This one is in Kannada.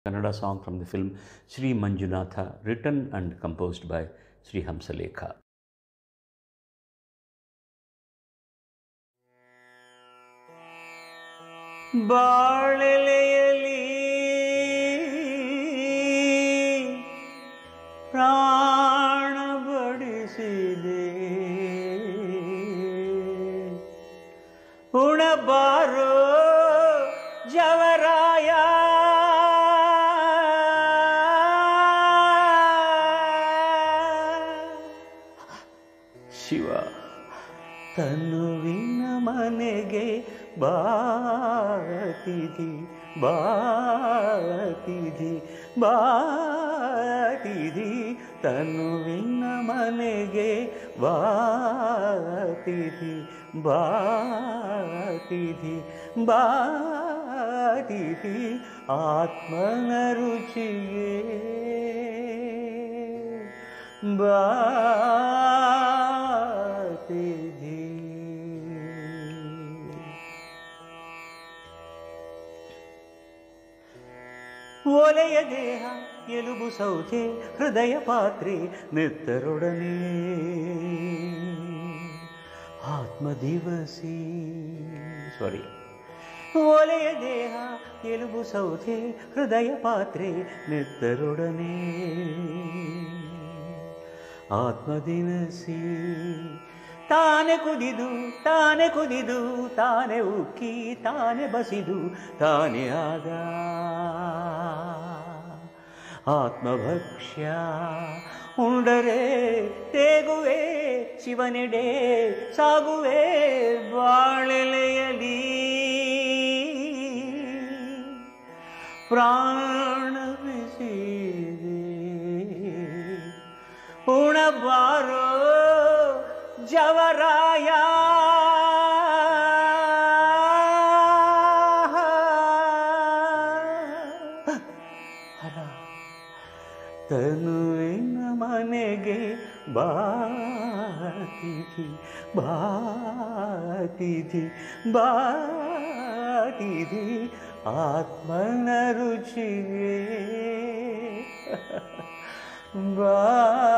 Kannada song from the film Sri Manjunatha, written and composed by Sri Hamsalekha. ಬಾಳೆಲೆಯಲಿ ಪ್ರಾಣ ಬಡಿಸಿದೆ ಉಣಬಾರೋ ಜವರಾಯ ಶಿವ ತನುವಿನ ಮನೆಗೆ ಬಾತಿದಿ ಬಾತಿದಿ ಬಾತಿದಿ ತನುವಿನ ಮನೆಗೆ ಬಾತಿದಿ ಬಾತಿದಿ ಬಾತಿದಿ ಆತ್ಮನ ರುಚಿಗೆ ಬಾತಿದಿ ಒಲೆಯ ದೇಹ ಎಲುಬು ಸೌಧೆ ಹೃದಯ ಪಾತ್ರೆ ನೆತ್ತರೊಡನೆ ಆತ್ಮ ದಿವಸಿ ಸಾರಿ ಒಲೆಯ ದೇಹ ಎಲುಬು ಸೌಧೆ ಹೃದಯ ಪಾತ್ರೆ ನೆತ್ತರೊಡನೆ ಆತ್ಮದಿನಸಿ ತಾನೆ ಕುದಿದು ತಾನೆ ಕುದಿದು ತಾನೆ ಉಕ್ಕಿ ತಾನೆ ಬಸಿದು ತಾನೆ ಆದ ಆತ್ಮಭಕ್ಷ್ಯ ಉಂಡರೆ ತೇಗುವೆ ಶಿವನೆಡೆ ಸಾಗುವೆ ಬಾಳೆಲೆಯಲಿ ಪ್ರಾಣ ಬಿಸಿದೆ ಉಣಬಾರೋ ಜವರಾಯ ಹರ ತನುವಿನ ಮನೆಗೆ ಬಾತಿಥಿ ಬಾತಿಥಿ ಬಾತಿಥಿ ಆತ್ಮನ ರುಚಿಗೆ ಬಾ